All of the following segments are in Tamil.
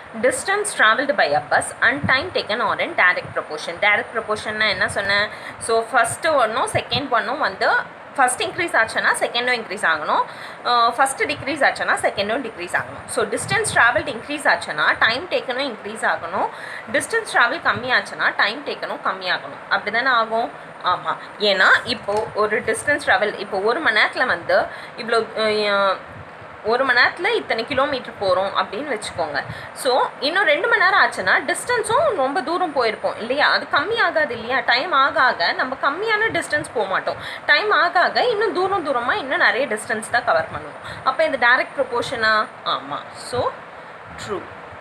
distance traveled by a bus and time taken are in direct proportion direct proportionna என்ன சொன்னேன் ஸோ ஃபஸ்ட்டு ஒன்றும் செகண்ட் ஒன்றும் வந்து ஃபஸ்ட் இன்க்ரீஸ் ஆச்சுன்னா செகண்டும் இன்க்ரீஸ் ஆகணும் ஃபஸ்ட்டு டிக்ரீஸ் ஆச்சுன்னா செகண்டும் டிக்ரீஸ் ஆகணும் ஸோ டிஸ்டன்ஸ் ட்ராவல்ட் இன்க்ரீஸ் ஆச்சுன்னா டைம் டேக்கனும் இன்க்ரீஸ் ஆகணும் டிஸ்டன்ஸ் ட்ராவல் கம்மியாச்சுன்னா டைம் டேக்கனும் கம்மியாகணும் அப்படி தானே ஆகும் ஆமாம் ஏன்னா இப்போது ஒரு டிஸ்டன்ஸ் ட்ராவல் இப்போ ஒரு மணி நேரத்தில் வந்து இவ்வளோ அஹ், ஒரு மணி நேரத்தில் இத்தனை கிலோமீட்டர் போகிறோம் அப்படின்னு வச்சுக்கோங்க ஸோ இன்னும் ரெண்டு மணி நேரம் ஆச்சுன்னா டிஸ்டன்ஸும் ரொம்ப தூரம் போயிருப்போம் இல்லையா அது கம்மி ஆகாது இல்லையா டைம் ஆக ஆக நம்ம கம்மியான டிஸ்டன்ஸ் போக மாட்டோம் டைம் ஆக ஆக இன்னும் தூரம் தூரமாக இன்னும் நிறைய டிஸ்டன்ஸ் தான் கவர் பண்ணுவோம் அப்போ இந்த டைரக்ட் ப்ரொபோஷனா ஆமாம் ஸோ ட்ரூ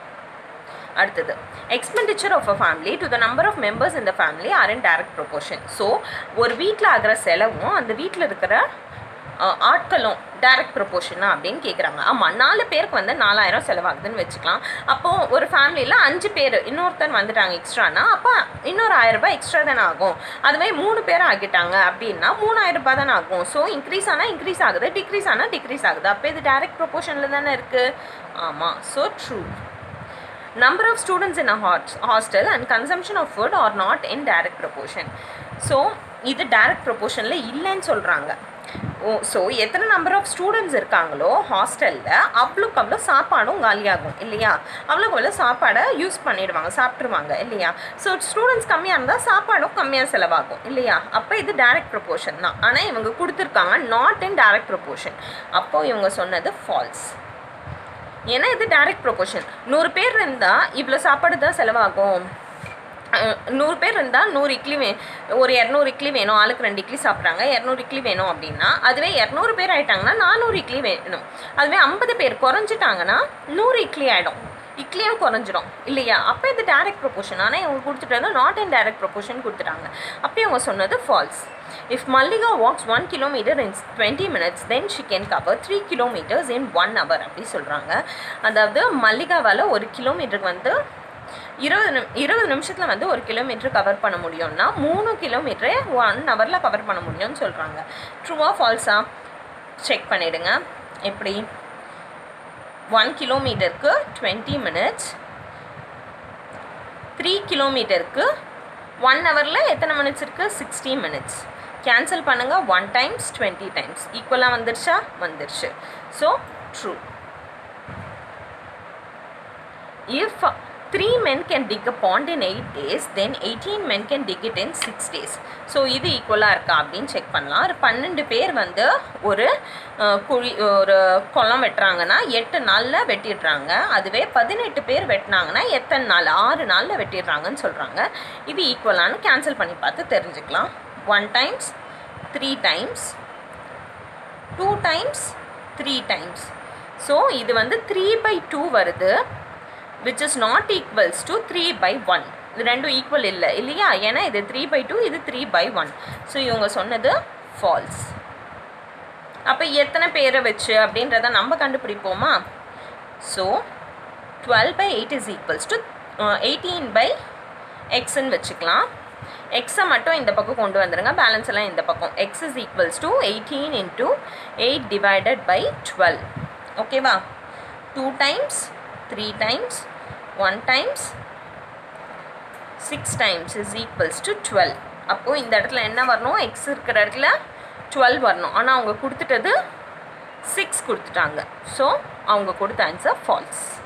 அடுத்தது expenditure of a family to the number of members இந்த family are in direct proportion so ஒரு வீட்டில் ஆகிற செலவும் அந்த வீட்டில் இருக்கிற அஹ், ஆட்களும் டைரக்ட் ப்ரொபோர்ஷனா அப்படின்னு கேட்குறாங்க ஆமாம் நாலு பேருக்கு வந்து நாலாயிரம் செலவாகுதுன்னு வச்சுக்கலாம் அப்போது ஒரு ஃபேமிலியில் அஞ்சு பேர் இன்னொருத்தர் வந்துட்டாங்க எக்ஸ்ட்ரானா அப்போ இன்னொரு ஆயிரம் ரூபாய் எக்ஸ்ட்ரா தானே ஆகும் அதுவே மூணு பேர் ஆகிட்டாங்க அப்படின்னா மூணாயிரம் ரூபாய் தானே ஆகும் ஸோ இன்க்ரீஸ் ஆனால் இன்க்ரீஸ் ஆகுது டிக்ரீஸ் ஆனால் டிக்ரீஸ் ஆகுது அப்போ இது டைரக்ட் ப்ரொபோர்ஷனில் தானே இருக்குது ஆமாம் so true number of students in a hot- hostel and consumption of food are not in direct proportion so இது direct proportionல இல்லைன்னு சொல்கிறாங்க ஓ ஸோ எத்தனை நம்பர் ஆஃப் ஸ்டூடெண்ட்ஸ் இருக்காங்களோ ஹாஸ்டலில் அவ்வளோக்கு அவ்வளோ சாப்பாடும் காலியாகும் இல்லையா அவ்வளோக்கு அவ்வளோ சாப்பாடை யூஸ் பண்ணிடுவாங்க சாப்பிட்ருவாங்க இல்லையா ஸோ ஸ்டூடெண்ட்ஸ் கம்மியாக இருந்தால் சாப்பாடும் கம்மியாக செலவாகும் இல்லையா அப்போ இது டைரக்ட் ப்ரொபோர்ஷன் தான் ஆனால் இவங்க கொடுத்துருக்காங்க நாட் இன் டைரக்ட் ப்ரொபோர்ஷன் அப்போ இவங்க சொன்னது ஃபால்ஸ் ஏன்னா இது டைரக்ட் ப்ரொபோர்ஷன் நூறு பேர் இருந்தால் இவ்வளோ சாப்பாடு தான் செலவாகும் அஹ், நூறு பேர் இருந்தால் நூறு இட்லி வே ஒரு இரநூறு இட்லி வேணும் ஆளுக்கு ரெண்டு இட்லி சாப்பிட்றாங்க இரநூறு இட்லி வேணும் அப்படின்னா அதுவே இரநூறு பேர் ஆயிட்டாங்கன்னா நானூறு இட்லி வேணும் அதுவே ஐம்பது பேர் குறைஞ்சிட்டாங்கன்னா நூறு இட்லி ஆகிடும் இட்லியும் குறைஞ்சிரும் இல்லையா அப்போ இது டைரக்ட் ப்ரொபோர்ஷன் ஆனால் இவங்க கொடுத்துட்டு நாட் இன் டைரக்ட் ப்ரொபோர்ஷன் கொடுத்துட்டாங்க அப்போ இவங்க சொன்னது false if Mallika walks one kilometre in twenty minutes then she can cover three kilometres in one hour அப்படி சொல்கிறாங்க அதாவது மல்லிகாவால் ஒரு கிலோமீட்டருக்கு வந்து இருபது நிமி இருபது நிமிஷத்தில் வந்து ஒரு கிலோமீட்டர் கவர் பண்ண முடியும்னா மூணு கிலோமீட்டரே ஒன் ஹவரில் கவர் பண்ண முடியும்னு சொல்கிறாங்க ட்ரூவா ஃபால்ஸா செக் பண்ணிவிடுங்க எப்படி ஒன் கிலோமீட்டருக்கு டுவெண்ட்டி மினிட்ஸ் த்ரீ கிலோமீட்டருக்கு ஒன் ஹவரில் எத்தனை மினிட்ஸ் இருக்குது சிக்ஸ்டி மினிட்ஸ் கேன்சல் பண்ணுங்கள் ஒன் டைம்ஸ் டுவெண்ட்டி டைம்ஸ் ஈக்குவலாக வந்துருச்சா வந்துருச்சு so true if uh, three men can dig a pond in eight days then 18 men can dig it in six days so இது ஈக்குவலாக இருக்கா அப்படின்னு செக் பண்ணலாம் ஒரு பன்னெண்டு பேர் வந்து ஒரு அஹ், குழி ஒரு குளம் வெட்டுறாங்கன்னா எட்டு நாளில் வெட்டிடுறாங்க அதுவே பதினெட்டு பேர் வெட்டினாங்கன்னா எத்தனை நாள் ஆறு நாளில் வெட்டிடுறாங்கன்னு சொல்கிறாங்க இது ஈக்குவலானு கேன்சல் பண்ணி பார்த்து தெரிஞ்சுக்கலாம் one times three times two times three times so இது வந்து த்ரீ பை டூ வருது which is not equals to three by one இது ரெண்டும் ஈக்குவல் இல்லை இல்லையா ஏன்னா இது த்ரீ பை டூ இது த்ரீ பை ஒன் ஸோ இவங்க சொன்னது ஃபால்ஸ் அப்போ எத்தனை பேரை வச்சு அப்படின்றத நம்ம கண்டுபிடிப்போமா so twelve by eight is equals to eighteen by எக்ஸ்ன்னு வச்சுக்கலாம் எக்ஸை மட்டும் இந்த பக்கம் கொண்டு வந்துடுங்க பேலன்ஸ் எல்லாம் இந்த பக்கம் x is equals to eighteen into eight divided by twelve ஓகேவா two times three times one times six times is equals to twelve அப்போது இந்த இடத்துல என்ன வரணும் எக்ஸ் இருக்கிற இடத்துல டுவெல் வரணும் ஆனால் அவங்க கொடுத்துட்டது சிக்ஸ் கொடுத்துட்டாங்க ஸோ அவங்க கொடுத்த ஆன்சர் ஃபால்ஸ்